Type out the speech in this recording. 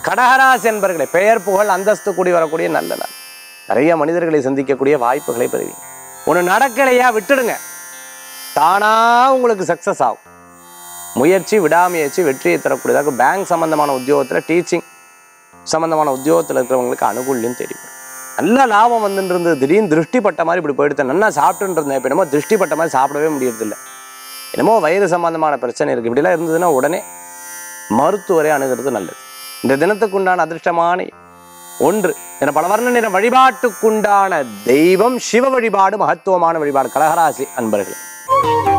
கடகராசி என்பர்களே பெயர் புகழ் அந்தஸ்து கூடி வரக்கூடிய நல்ல நாள் நிறைய மனிதர்களை சந்திக்கக்கூடிய வாய்ப்புகளை பெறுவீங்க ஒன்று நடக்கலையா விட்டுடுங்க தானா உங்களுக்கு சக்சஸ் ஆகும் முயற்சி விடாமுயற்சி வெற்றியை தரக்கூடியதாக பேங்க் சம்பந்தமான உத்தியோகத்தில் டீச்சிங் சம்பந்தமான உத்தியோகத்தில் இருக்கிறவங்களுக்கு அனுகூல்யம் தெரியும் நல்ல லாபம் வந்துட்டு இருந்தது திடீர்னு திருஷ்டி பட்ட மாதிரி இப்படி போயிடுது நல்லா சாப்பிட்டுட்டு இருந்தேன் இப்போ என்னமோ திருஷ்டி பட்ட மாதிரி சாப்பிடவே முடியறதில்ல என்னமோ வயிறு சம்பந்தமான பிரச்சனை இருக்குது இப்படிலாம் இருந்ததுன்னா உடனே மருத்துவரை அணுகிறது நல்லது இந்த தினத்துக்குண்டான அதிர்ஷ்டமான ஒன்று என பல வர்ண நிற வழிபாட்டுக்குண்டான தெய்வம் சிவ வழிபாடு மகத்துவமான வழிபாடு கலகராசி அன்பர்களே